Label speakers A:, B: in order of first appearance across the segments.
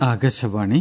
A: ആകാശവാണി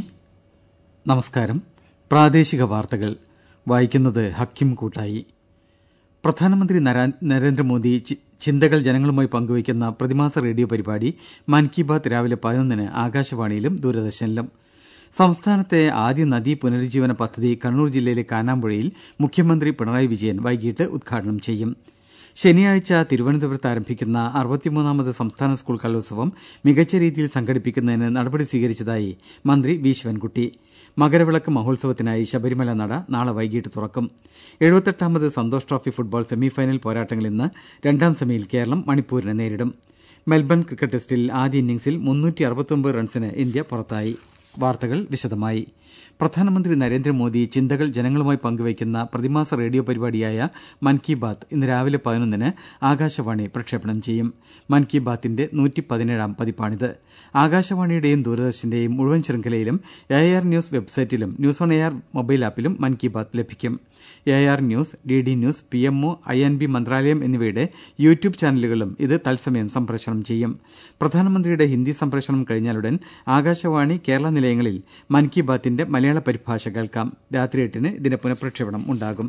A: നമസ്കാരം പ്രാദേശിക വാർത്തകൾ വായിക്കുന്നത് ഹക്കിം കൂട്ടായി പ്രധാനമന്ത്രി നരാ- നരേന്ദ്രമോദി ചി- ചിന്തകൾ ജനങ്ങളുമായി പങ്കുവയ്ക്കുന്ന പ്രതിമാസ റേഡിയോ പരിപാടി മൻ കി ബാത് രാവിലെ പതിനൊന്നിന് ആകാശവാണിയിലും ദൂരദർശനിലും സംസ്ഥാനത്തെ ആദ്യ നദീ പുനരുജ്ജീവന പദ്ധതി കണ്ണൂർ ജില്ലയിലെ കാനാമ്പുഴയിൽ മുഖ്യമന്ത്രി പിണറായി വിജയൻ വൈകിട്ട് ഉദ്ഘാടനം ചെയ്യും ശനിയാഴ്ച തിരുവനന്തപുരത്ത് ആരംഭിക്കുന്ന അറുപത്തിമൂന്നാമത് സംസ്ഥാന സ്കൂൾ കലോത്സവം മികച്ച രീതിയിൽ സംഘടിപ്പിക്കുന്നതിന് നടപടി സ്വീകരിച്ചതായി മന്ത്രി വി ശിവൻകുട്ടി മകരവിളക്ക് മഹോത്സവത്തിനായി ശബരിമല നട നാളെ വൈകിട്ട് തുറക്കും എഴുപത്തെട്ടാമത് സന്തോഷ് ട്രോഫി ഫുട്ബോൾ സെമിഫൈനൽ പോരാട്ടങ്ങൾ ഇന്ന് രണ്ടാം സെമിയിൽ കേരളം മണിപ്പൂരിനെ നേരിടും മെൽബൺ ക്രിക്കറ്റ് ടെസ്റ്റിൽ ആദ്യ ഇന്നിംഗ്സിൽ മുന്നൂറ്റി അറുപത്തൊമ്പത് റൺസിന് ഇന്ത്യ പുറത്തായി വാർത്തകൾ വിശദമായി പ്രധാനമന്ത്രി നരേന്ദ്രമോദി ചിന്തകൾ ജനങ്ങളുമായി പങ്കുവയ്ക്കുന്ന പ്രതിമാസ റേഡിയോ പരിപാടിയായ മൻ കി ബാത് ഇന്ന് രാവിലെ പതിനൊന്നിന് ആകാശവാണി പ്രക്ഷേപണം ചെയ്യും മൻ കി ബാത്തിന്റെ നൂറ്റി പതിനേഴാം പതിപ്പാണിത് ആകാശവാണിയുടെയും ദൂരദർശന്റെയും മുഴുവൻ ശൃംഖലയിലും എ ആർ ന്യൂസ് വെബ്സൈറ്റിലും news on AIR mobile ആപ്പിലും മൻ കി ബാത് ലഭിക്കും AIR news D D news P M O I and B മന്ത്രാലയം എന്നിവയുടെ യൂട്യൂബ് ചാനലുകളിലും ഇത് തത്സമയം സംപ്രേഷണം ചെയ്യും പ്രധാനമന്ത്രിയുടെ ഹിന്ദി സംപ്രേഷണം കഴിഞ്ഞാലുടൻ ആകാശവാണി കേരള നിലയങ്ങളിൽ മൻ കി ബാത്തിന്റെ മലയാള പരിഭാഷ കേൾക്കാം രാത്രി എട്ടിന് ഇതിന്റെ പുനഃപ്രക്ഷേപണം ഉണ്ടാകും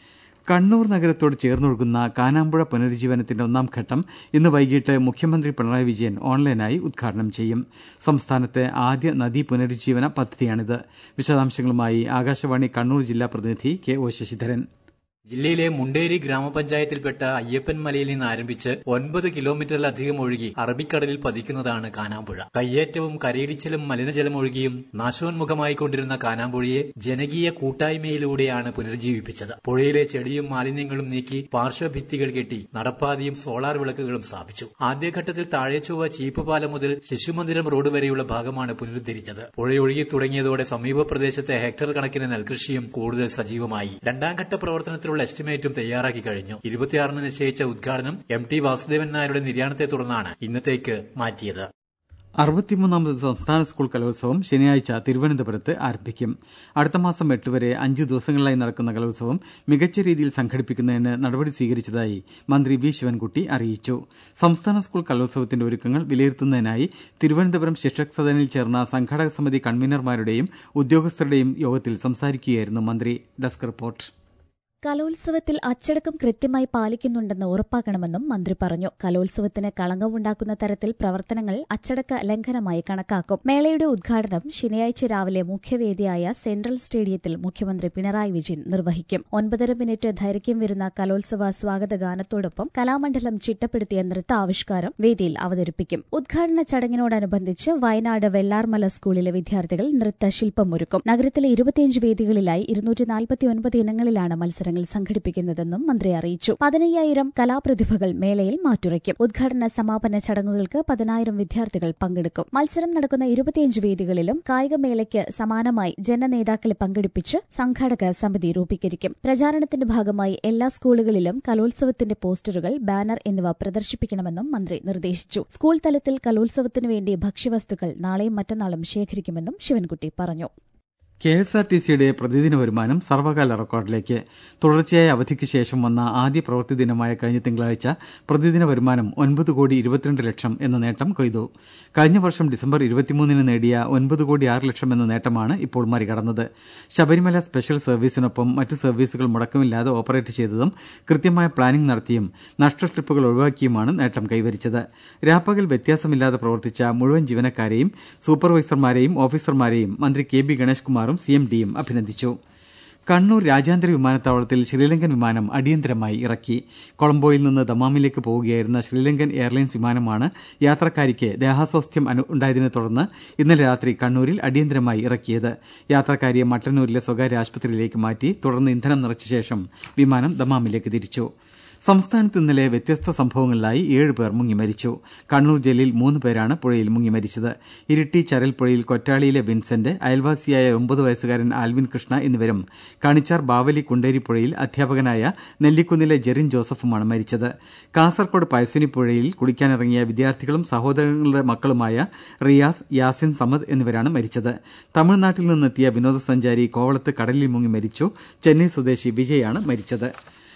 A: കണ്ണൂർ നഗരത്തോട് ചേർന്നൊഴുകുന്ന കാനാമ്പുഴ പുനരുജ്ജീവനത്തിന്റെ ഒന്നാം ഘട്ടം ഇന്ന് വൈകിട്ട് മുഖ്യമന്ത്രി പിണറായി വിജയൻ ഓൺലൈനായി ഉദ്ഘാടനം ചെയ്യും സംസ്ഥാനത്തെ ആദ്യ നദീ പുനരുജ്ജീവന പദ്ധതിയാണിത് വിശദാംശങ്ങളുമായി ആകാശവാണി കണ്ണൂർ ജില്ലാ പ്രതിനിധി കെ ഒ ശശിധരൻ
B: ജില്ലയിലെ മുണ്ടേരി ഗ്രാമപഞ്ചായത്തിൽപ്പെട്ട അയ്യപ്പൻ മലയിൽ നിന്ന് ആരംഭിച്ച് ഒൻപത് കിലോമീറ്ററിലധികം ഒഴുകി അറബിക്കടലിൽ പതിക്കുന്നതാണ് കാനാമ്പുഴ കയ്യേറ്റവും കരയിടിച്ചിലും മലിനജലം ഒഴുകിയും നാശോന്മുഖമായി കൊണ്ടിരുന്ന കാനാമ്പുഴയെ ജനകീയ കൂട്ടായ്മയിലൂടെയാണ് പുനരുജ്ജീവിപ്പിച്ചത് പുഴയിലെ ചെടിയും മാലിന്യങ്ങളും നീക്കി പാർശ്വഭിത്തികൾ കെട്ടി നടപ്പാതയും സോളാർ വിളക്കുകളും സ്ഥാപിച്ചു ആദ്യഘട്ടത്തിൽ താഴെച്ചൊവ്വ ചീപ്പ് പാലം മുതൽ ശിശുമന്ദിരം റോഡ് വരെയുള്ള ഭാഗമാണ് പുനരുദ്ധരിച്ചത് പുഴയൊഴുകി തുടങ്ങിയതോടെ സമീപ പ്രദേശത്തെ ഹെക്ടർ കണക്കിന് നെൽകൃഷിയും കൂടുതൽ സജീവമായി രണ്ടാം ഘട്ട പ്രവർത്തനത്തിലുള്ള എസ്റ്റിമേറ്റും തയ്യാറാക്കി കഴിഞ്ഞു ഇരുപത്തിയാറിന് നിശ്ചയിച്ച ഉദ്ഘാടനം എം ടി വാസുദേവൻ നായരുടെ നിര്യാണത്തെ തുടർന്നാണ് ഇന്നത്തേക്ക് മാറ്റിയത്
A: അറുപത്തിമൂന്നാമത് സംസ്ഥാന സ്കൂൾ കലോത്സവം ശനിയാഴ്ച തിരുവനന്തപുരത്ത് ആരംഭിക്കും അടുത്ത മാസം എട്ട് വരെ അഞ്ച് ദിവസങ്ങളിലായി നടക്കുന്ന കലോത്സവം മികച്ച രീതിയിൽ സംഘടിപ്പിക്കുന്നതിന് നടപടി സ്വീകരിച്ചതായി മന്ത്രി വി ശിവൻകുട്ടി അറിയിച്ചു സംസ്ഥാന സ്കൂൾ കലോത്സവത്തിന്റെ ഒരുക്കങ്ങൾ വിലയിരുത്തുന്നതിനായി തിരുവനന്തപുരം ശിക്ഷക് സദനിൽ ചേർന്ന സംഘാടക സമിതി കൺവീനർമാരുടെയും ഉദ്യോഗസ്ഥരുടെയും യോഗത്തിൽ സംസാരിക്കുകയായിരുന്നു മന്ത്രി ഡെസ്ക് റിപ്പോർട്ട്
C: കലോത്സവത്തിൽ അച്ചടക്കം കൃത്യമായി പാലിക്കുന്നുണ്ടെന്ന് ഉറപ്പാക്കണമെന്നും മന്ത്രി പറഞ്ഞു കലോത്സവത്തിന് കളങ്കമുണ്ടാക്കുന്ന തരത്തിൽ പ്രവർത്തനങ്ങൾ അച്ചടക്ക ലംഘനമായി കണക്കാക്കും മേളയുടെ ഉദ്ഘാടനം ശനിയാഴ്ച രാവിലെ മുഖ്യവേദിയായ സെൻട്രൽ സ്റ്റേഡിയത്തിൽ മുഖ്യമന്ത്രി പിണറായി വിജയൻ നിർവഹിക്കും ഒൻപതര മിനിറ്റ് ദൈർഘ്യം വരുന്ന കലോത്സവ സ്വാഗത ഗാനത്തോടൊപ്പം കലാമണ്ഡലം ചിട്ടപ്പെടുത്തിയ നൃത്താവിഷ്കാരം വേദിയിൽ അവതരിപ്പിക്കും ഉദ്ഘാടന ചടങ്ങിനോടനുബന്ധിച്ച് വയനാട് വെള്ളാർമല സ്കൂളിലെ വിദ്യാർത്ഥികൾ നൃത്തശില്പമൊരുക്കും നഗരത്തിലെ ഇരുപത്തിയഞ്ച് വേദികളിലായി ഇരുന്നൂറ്റി നാൽപ്പത്തിയൊൻപത് ഇനങ്ങളിലാണ് മത്സരങ്ങൾ സംഘടിപ്പിക്കുന്നതെന്നും മന്ത്രി അറിയിച്ചു പതിനയ്യായിരം കലാപ്രതിഭകൾ മേളയിൽ മാറ്റുരയ്ക്കും ഉദ്ഘാടന സമാപന ചടങ്ങുകൾക്ക് പതിനായിരം വിദ്യാർത്ഥികൾ പങ്കെടുക്കും മത്സരം നടക്കുന്ന ഇരുപത്തിയഞ്ച് വേദികളിലും കായികമേളയ്ക്ക് സമാനമായി ജനനേതാക്കളെ പങ്കെടുപ്പിച്ച് സംഘാടക സമിതി രൂപീകരിക്കും പ്രചാരണത്തിന്റെ ഭാഗമായി എല്ലാ സ്കൂളുകളിലും കലോത്സവത്തിന്റെ പോസ്റ്ററുകൾ ബാനർ എന്നിവ പ്രദർശിപ്പിക്കണമെന്നും മന്ത്രി നിർദ്ദേശിച്ചു സ്കൂൾ തലത്തിൽ കലോത്സവത്തിനു വേണ്ടി ഭക്ഷ്യവസ്തുക്കൾ നാളെയും മറ്റന്നാളും ശേഖരിക്കുമെന്നും ശിവൻകുട്ടി പറഞ്ഞു
A: കെ എസ് ആർ ടി സിയുടെ പ്രതിദിന വരുമാനം സർവകാല റെക്കോർഡിലേക്ക് തുടർച്ചയായ അവധിക്ക് ശേഷം വന്ന ആദ്യ പ്രവൃത്തി ദിനമായ കഴിഞ്ഞ തിങ്കളാഴ്ച പ്രതിദിന വരുമാനം ഒൻപത് കോടി ഇരുപത്തിരണ്ട് ലക്ഷം എന്ന നേട്ടം കൊയ്തു കഴിഞ്ഞ വർഷം ഡിസംബർ ഇരുപത്തിമൂന്നിന് നേടിയ ഒൻപത് കോടി ആറ് ലക്ഷം എന്ന നേട്ടമാണ് ഇപ്പോൾ മറികടന്നത് ശബരിമല സ്പെഷ്യൽ സർവീസിനൊപ്പം മറ്റ് സർവീസുകൾ മുടക്കമില്ലാതെ ഓപ്പറേറ്റ് ചെയ്തതും കൃത്യമായ പ്ലാനിംഗ് നടത്തിയും നഷ്ട ട്രിപ്പുകൾ ഒഴിവാക്കിയുമാണ് നേട്ടം കൈവരിച്ചത് രാപ്പകൽ വ്യത്യാസമില്ലാതെ പ്രവർത്തിച്ച മുഴുവൻ ജീവനക്കാരെയും സൂപ്പർവൈസർമാരെയും ഓഫീസർമാരെയും മന്ത്രി കെ ബി ഗണേഷ് കുമാറും സി എം ഡിയും അഭിനന്ദിച്ചു കണ്ണൂർ രാജ്യാന്തര വിമാനത്താവളത്തിൽ ശ്രീലങ്കൻ വിമാനം അടിയന്തരമായി ഇറക്കി കൊളംബോയിൽ നിന്ന് ദമാമിലേക്ക് പോവുകയായിരുന്ന ശ്രീലങ്കൻ എയർലൈൻസ് വിമാനമാണ് യാത്രക്കാരിക്ക് ദേഹാസ്വാസ്ഥ്യം അനു ഉണ്ടായതിനെ തുടർന്ന് ഇന്നലെ രാത്രി കണ്ണൂരിൽ അടിയന്തരമായി ഇറക്കിയത് യാത്രക്കാരിയെ മട്ടന്നൂരിലെ സ്വകാര്യ ആശുപത്രിയിലേക്ക് മാറ്റി തുടർന്ന് ഇന്ധനം നിറച്ച ശേഷം വിമാനം ദമാമിലേക്ക് തിരിച്ചു സംസ്ഥാനത്ത് ഇന്നലെ വ്യത്യസ്ത സംഭവങ്ങളിലായി ഏഴ് പേർ മുങ്ങി മരിച്ചു കണ്ണൂർ ജില്ലയിൽ മൂന്ന് പേരാണ് പുഴയിൽ മുങ്ങി മരിച്ചത് ഇരിട്ടി ചരൽപ്പുഴയിൽ കൊറ്റാളിയിലെ വിൻസെന്റ് അയൽവാസിയായ ഒമ്പത് വയസ്സുകാരൻ ആൽവിൻ കൃഷ്ണ എന്നിവരും കണിച്ചാർ ബാവലി കുണ്ടേരി പുഴയിൽ അധ്യാപകനായ നെല്ലിക്കുന്നിലെ ജെറിൻ ജോസഫുമാണ് മരിച്ചത് കാസർകോട് പയസ്വിനി പുഴയിൽ കുളിക്കാനിറങ്ങിയ വിദ്യാർത്ഥികളും സഹോദരങ്ങളുടെ മക്കളുമായ റിയാസ് യാസിൻ സമദ് എന്നിവരാണ് മരിച്ചത് തമിഴ്നാട്ടിൽ നിന്നെത്തിയ വിനോദസഞ്ചാരി കോവളത്ത് കടലിൽ മുങ്ങി മരിച്ചു ചെന്നൈ സ്വദേശി വിജയാണ് മരിച്ചത്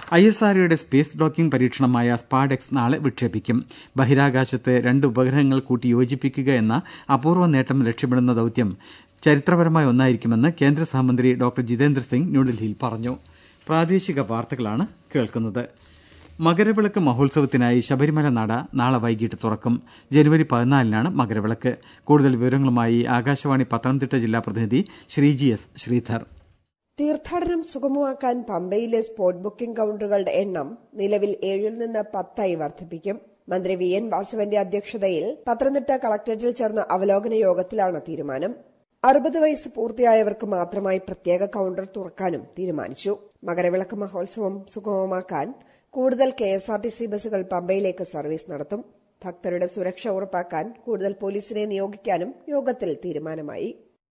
A: ഐ എസ് ആർഒയുടെ സ്പേസ് ഡോക്കിംഗ് പരീക്ഷണമായ സ്പാഡെക്സ് നാളെ വിക്ഷേപിക്കും ബഹിരാകാശത്ത് രണ്ട് ഉപഗ്രഹങ്ങൾ കൂട്ടി യോജിപ്പിക്കുക എന്ന അപൂർവ നേട്ടം ലക്ഷ്യമിടുന്ന ദൌത്യം ചരിത്രപരമായ ഒന്നായിരിക്കുമെന്ന് കേന്ദ്ര സഹമന്ത്രി ഡോക്ടർ ജിതേന്ദ്ര സിംഗ് ന്യൂഡൽഹിയിൽ പറഞ്ഞു പ്രാദേശിക വാർത്തകളാണ് കേൾക്കുന്നത് മകരവിളക്ക് മഹോത്സവത്തിനായി ശബരിമല നട നാളെ വൈകിട്ട് തുറക്കും ജനുവരി പതിനാലിനാണ് മകരവിളക്ക് കൂടുതൽ വിവരങ്ങളുമായി ആകാശവാണി പത്തനംതിട്ട ജില്ലാ പ്രതിനിധി ശ്രീജി എസ് ശ്രീധർ
D: തീർത്ഥാടനം സുഗമമാക്കാൻ പമ്പയിലെ സ്പോട്ട് ബുക്കിംഗ് കൌണ്ടറുകളുടെ എണ്ണം നിലവിൽ ഏഴിൽ നിന്ന് പത്തായി വർദ്ധിപ്പിക്കും മന്ത്രി വി എൻ വാസവന്റെ അധ്യക്ഷതയിൽ പത്തനംതിട്ട കളക്ടറേറ്റിൽ ചേർന്ന അവലോകന യോഗത്തിലാണ് തീരുമാനം അറുപത് വയസ്സ് പൂർത്തിയായവർക്ക് മാത്രമായി പ്രത്യേക കൌണ്ടർ തുറക്കാനും തീരുമാനിച്ചു മകരവിളക്ക് മഹോത്സവം സുഗമമാക്കാൻ കൂടുതൽ K S R T C ബസ്സുകൾ പമ്പയിലേക്ക് സർവീസ് നടത്തും ഭക്തരുടെ സുരക്ഷ ഉറപ്പാക്കാൻ കൂടുതൽ പോലീസിനെ നിയോഗിക്കാനും യോഗത്തിൽ തീരുമാനമായി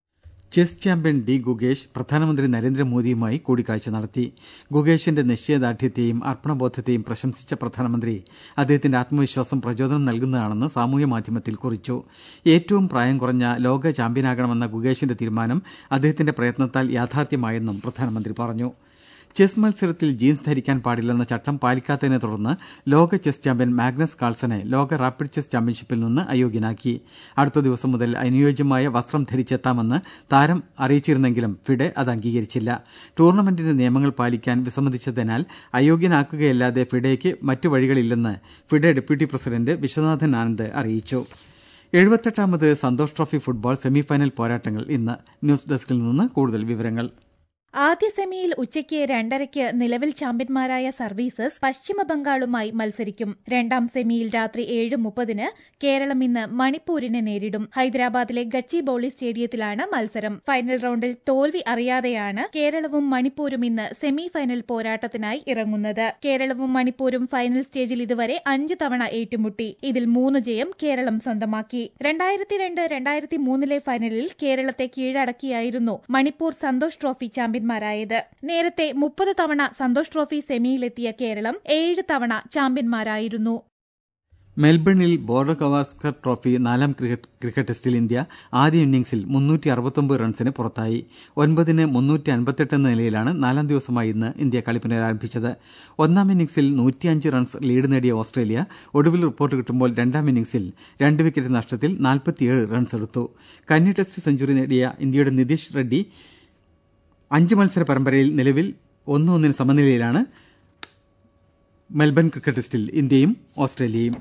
A: ചെസ് ചാമ്പ്യൻ ഡി ഗുഗേഷ് പ്രധാനമന്ത്രി നരേന്ദ്രമോദിയുമായി കൂടിക്കാഴ്ച നടത്തി ഗുഗേഷിന്റെ നിശ്ചയദാർഢ്യത്തെയും അർപ്പണബോധത്തെയും പ്രശംസിച്ച പ്രധാനമന്ത്രി അദ്ദേഹത്തിന്റെ ആത്മവിശ്വാസം പ്രചോദനം നൽകുന്നതാണെന്ന് സാമൂഹ്യ മാധ്യമത്തിൽ കുറിച്ചു ഏറ്റവും പ്രായം കുറഞ്ഞ ലോക ചാമ്പ്യനാകണമെന്ന ഗുഗേഷിന്റെ തീരുമാനം അദ്ദേഹത്തിന്റെ പ്രയത്നത്താൽ യാഥാർത്ഥ്യമായെന്നും പ്രധാനമന്ത്രി പറഞ്ഞു ചെസ് മത്സരത്തിൽ ജീൻസ് ധരിക്കാൻ പാടില്ലെന്ന ചട്ടം പാലിക്കാത്തതിനെ തുടർന്ന് ലോക ചെസ് ചാമ്പ്യൻ മാഗ്നസ് കാൾസനെ ലോക റാപ്പിഡ് ചെസ് ചാമ്പ്യൻഷിപ്പിൽ നിന്ന് അയോഗ്യനാക്കി അടുത്ത ദിവസം മുതൽ അനുയോജ്യമായ വസ്ത്രം ധരിച്ചെത്താമെന്ന് താരം അറിയിച്ചിരുന്നെങ്കിലും ഫിഡെ അത് അംഗീകരിച്ചില്ല ടൂർണമെന്റിന്റെ നിയമങ്ങൾ പാലിക്കാൻ വിസമ്മതിച്ചതിനാൽ അയോഗ്യനാക്കുകയല്ലാതെ ഫിഡെയ്ക്ക് മറ്റു വഴികളില്ലെന്ന് FIDE deputy president Viswanathan Anand അറിയിച്ചു എഴുപത്തെട്ടാമത് സന്തോഷ് ട്രോഫി ഫുട്ബോൾ സെമിഫൈനൽ പോരാട്ടങ്ങൾ ഇന്ന് ന്യൂസ് ഡെസ്കിൽ നിന്ന് കൂടുതൽ വിവരങ്ങൾ
E: ആദ്യ സെമിയിൽ ഉച്ചയ്ക്ക് രണ്ടരയ്ക്ക് നിലവിൽ ചാമ്പ്യന്മാരായ സർവീസസ് പശ്ചിമ ബംഗാളുമായി മത്സരിക്കും രണ്ടാം സെമിയിൽ രാത്രി ഏഴ് മുപ്പതിന് കേരളം ഇന്ന് മണിപ്പൂരിനെ നേരിടും ഹൈദരാബാദിലെ ഗച്ചിബൌളി സ്റ്റേഡിയത്തിലാണ് മത്സരം ഫൈനൽ റൌണ്ടിൽ തോൽവി അറിയാതെയാണ് കേരളവും മണിപ്പൂരും ഇന്ന് സെമി ഫൈനൽ പോരാട്ടത്തിനായി ഇറങ്ങുന്നത് കേരളവും മണിപ്പൂരും ഫൈനൽ സ്റ്റേജിൽ ഇതുവരെ അഞ്ച് തവണ ഏറ്റുമുട്ടി ഇതിൽ മൂന്ന് ജയം കേരളം സ്വന്തമാക്കി രണ്ടായിരത്തി രണ്ട് രണ്ടായിരത്തി മൂന്നിലെ ഫൈനലിൽ കേരളത്തെ കീഴടക്കിയായിരുന്നു മണിപ്പൂർ സന്തോഷ് ട്രോഫി ചാമ്പ്യൻ ചാമ്പ്യന്മാരായത് നേരത്തെ മുപ്പത് തവണ സന്തോഷ് ട്രോഫി സെമിയിലെത്തിയ കേരളം ഏഴ് തവണ ചാമ്പ്യന്മാരായിരുന്നു
A: മെൽബണിൽ ബോർഡർ ഗവാസ്കർ ട്രോഫി നാലാം ക്രിക്കറ്റ് ക്രിക്കറ്റ് ടെസ്റ്റിൽ ഇന്ത്യ ആദ്യ ഇന്നിംഗ്സിൽ മുന്നൂറ്റി അറുപത്തൊമ്പത് റൺസിന് പുറത്തായി ഒൻപതിന് മുന്നൂറ്റി അൻപത്തെട്ട് എന്ന നിലയിലാണ് നാലാം ദിവസമായി ഇന്ന് ഇന്ത്യ കളി പുനരാരംഭിച്ചത് ഒന്നാം ഇന്നിംഗ്സിൽ നൂറ്റിയഞ്ച് റൺസ് ലീഡ് നേടിയ ഓസ്ട്രേലിയ ഒടുവിൽ റിപ്പോർട്ട് കിട്ടുമ്പോൾ രണ്ടാം ഇന്നിംഗ്സിൽ രണ്ട് വിക്കറ്റ് നഷ്ടത്തിൽ നാൽപ്പത്തിയേഴ് റൺസ് എടുത്തു കന്നി ടെസ്റ്റ് സെഞ്ചുറി നേടിയ ഇന്ത്യയുടെ നിതീഷ് റെഡ്ഡി അഞ്ച് മത്സര പരമ്പരയിൽ നിലവിൽ ഒന്ന് ഒന്നിന് സമനിലയിലാണ് മെൽബൺ ക്രിക്കറ്റ് ടെസ്റ്റിൽ ഇന്ത്യയും ഓസ്ട്രേലിയയും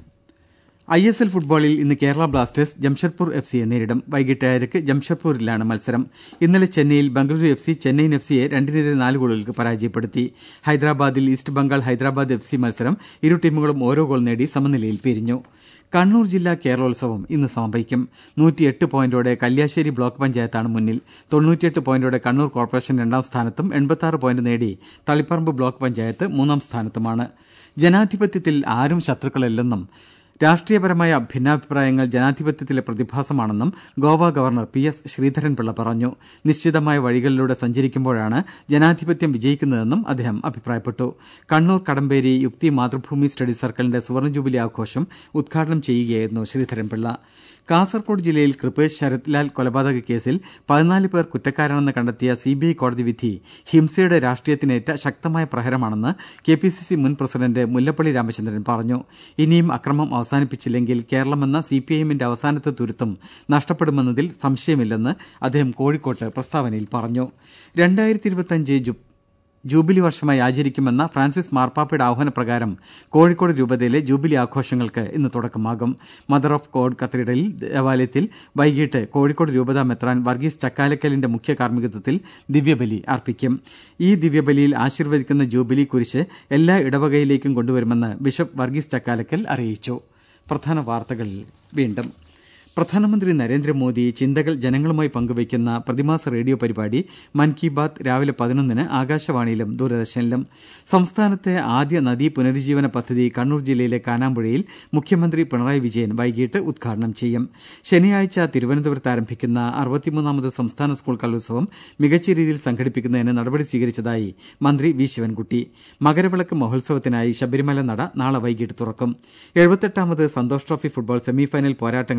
A: ഐ എസ് എൽ ഫുട്ബോളിൽ ഇന്ന് കേരള ബ്ലാസ്റ്റേഴ്സ് ജംഷഡ്പൂർ എഫ് സിയെ നേരിടും വൈകിട്ട് ഏഴരയ്ക്ക് ജംഷഡ്പൂരിലാണ് മത്സരം ഇന്നലെ ചെന്നൈയിൽ Bengaluru F C Chennaiyin F സിയെ രണ്ടിനെതിരെ നാല് ഗോളുകൾക്ക് പരാജയപ്പെടുത്തി ഹൈദരാബാദിൽ East Bengal Hyderabad F C മത്സരം ഇരു ടീമുകളും ഓരോ ഗോൾ നേടി സമനിലയിൽ പിരിഞ്ഞു കണ്ണൂർ ജില്ലാ കേരളോത്സവം ഇന്ന് സമാപിക്കും നൂറ്റിയെട്ട് പോയിന്റോടെ കല്യാശ്ശേരി ബ്ലോക്ക് പഞ്ചായത്താണ് മുന്നിൽ തൊണ്ണൂറ്റിയെട്ട് പോയിന്റോടെ കണ്ണൂർ കോർപ്പറേഷൻ രണ്ടാം സ്ഥാനത്തും എൺപത്തി പോയിന്റ് നേടി തളിപ്പറമ്പ് ബ്ലോക്ക് പഞ്ചായത്ത് മൂന്നാം സ്ഥാനത്തുമാണ് ജനാധിപത്യത്തിൽ ആരും ശത്രുക്കളല്ലെന്നും രാഷ്ട്രീയപരമായ ഭിന്നാഭിപ്രായങ്ങൾ ജനാധിപത്യത്തിലെ പ്രതിഭാസമാണെന്നും Goa governor P S Sreedharan Pillai പറഞ്ഞു നിശ്ചിതമായ വഴികളിലൂടെ സഞ്ചരിക്കുമ്പോഴാണ് ജനാധിപത്യം വിജയിക്കുന്നതെന്നും അദ്ദേഹം അഭിപ്രായപ്പെട്ടു കണ്ണൂർ കടമ്പേരി യുക്തി മാതൃഭൂമി സ്റ്റഡി സർക്കിളിന്റെ സുവർണ ജൂബിലി ആഘോഷം ഉദ്ഘാടനം ചെയ്യുകയായിരുന്നു ശ്രീധരൻപിള്ള കാസർകോട് ജില്ലയിൽ കൃപേഷ് ശരത്ലാൽ കൊലപാതക കേസിൽ പതിനാല് പേർ കുറ്റക്കാരാണെന്ന് കണ്ടെത്തിയ സിബിഐ കോടതി വിധി ഹിംസയുടെ രാഷ്ട്രീയത്തിനേറ്റ ശക്തമായ പ്രഹരമാണെന്ന് കെ പി സി സി മുൻ പ്രസിഡന്റ് മുല്ലപ്പള്ളി രാമചന്ദ്രൻ പറഞ്ഞു ഇനിയും അക്രമം അവസാനിപ്പിച്ചില്ലെങ്കിൽ കേരളമെന്ന സി പി ഐ എമ്മിന്റെ അവസാനത്തെ തുരുത്തും നഷ്ടപ്പെടുമെന്നതിൽ സംശയമില്ലെന്ന് അദ്ദേഹം കോഴിക്കോട്ട് പ്രസ്താവനയിൽ പറഞ്ഞു രണ്ടായിരത്തി ജൂബിലി വർഷമായി ആചരിക്കുമെന്ന ഫ്രാൻസിസ് മാർപ്പാപ്പയുടെ ആഹ്വാനപ്രകാരം കോഴിക്കോട് രൂപതയിലെ ജൂബിലി ആഘോഷങ്ങൾക്ക് ഇന്ന് തുടക്കമാകും മദർ ഓഫ് ഗോഡ് കത്തീഡ്രലിൽ ദേവാലയത്തിൽ വൈകിട്ട് കോഴിക്കോട് രൂപതാ മെത്രാൻ വർഗീസ് ചക്കാലക്കലിന്റെ മുഖ്യ കാർമ്മികത്വത്തിൽ ദിവ്യബലി അർപ്പിക്കും ഈ ദിവ്യബലിയിൽ ആശീർവദിക്കുന്ന ജൂബിലി കുരിശ് എല്ലാ ഇടവകയിലേക്കും കൊണ്ടുവരുമെന്ന് ബിഷപ്പ് വർഗീസ് ചക്കാലക്കൽ അറിയിച്ചു പ്രധാന വാർത്തകൾ വീണ്ടും പ്രധാനമന്ത്രി നരേന്ദ്രമോദി ചിന്തകൾ ജനങ്ങളുമായി പങ്കുവയ്ക്കുന്ന പ്രതിമാസ റേഡിയോ പരിപാടി മൻ കി ബാത് രാവിലെ പതിനൊന്നിന് ആകാശവാണിയിലും ദൂരദർശനിലും സംസ്ഥാനത്തെ ആദ്യ നദീ പുനരുജ്ജീവന പദ്ധതി കണ്ണൂർ ജില്ലയിലെ കാനാമ്പുഴയിൽ മുഖ്യമന്ത്രി പിണറായി വിജയൻ വൈകിട്ട് ഉദ്ഘാടനം ചെയ്യും ശനിയാഴ്ച തിരുവനന്തപുരത്ത് ആരംഭിക്കുന്ന അറുപത്തിമൂന്നാമത് സംസ്ഥാന സ്കൂൾ കലോത്സവം മികച്ച രീതിയിൽ സംഘടിപ്പിക്കുന്നതിന് നടപടി സ്വീകരിച്ചതായി മന്ത്രി വി ശിവൻകുട്ടി മകരവിളക്ക് മഹോത്സവത്തിനായി ശബരിമല നട നാളെ വൈകിട്ട് തുറക്കും എഴുപത്തെട്ടാമത് സന്തോഷ് ട്രോഫി ഫുട്ബോൾ സെമിഫൈനൽ പോരാട്ടങ്ങൾ ഇന്ന്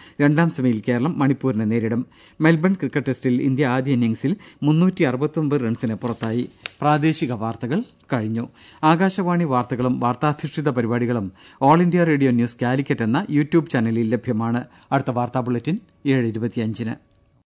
A: രണ്ടാം സെമിയിൽ കേരളം മണിപ്പൂരിനെ നേരിടും മെൽബൺ ക്രിക്കറ്റ് ടെസ്റ്റിൽ ഇന്ത്യ ആദ്യ ഇന്നിംഗ്സിൽ മുന്നൂറ്റി അറുപത്തൊമ്പത് റൺസിന് പുറത്തായി പ്രാദേശിക വാർത്തകൾ കഴിഞ്ഞു ആകാശവാണി വാർത്തകളും വാർത്താധിഷ്ഠിത പരിപാടികളും all India radio news Calicut എന്ന യൂട്യൂബ് ചാനലിൽ ലഭ്യമാണ് അടുത്ത വാർത്താ ബുള്ളറ്റിൻ ഏഴ് ഇരുപത്തിയഞ്ചിന്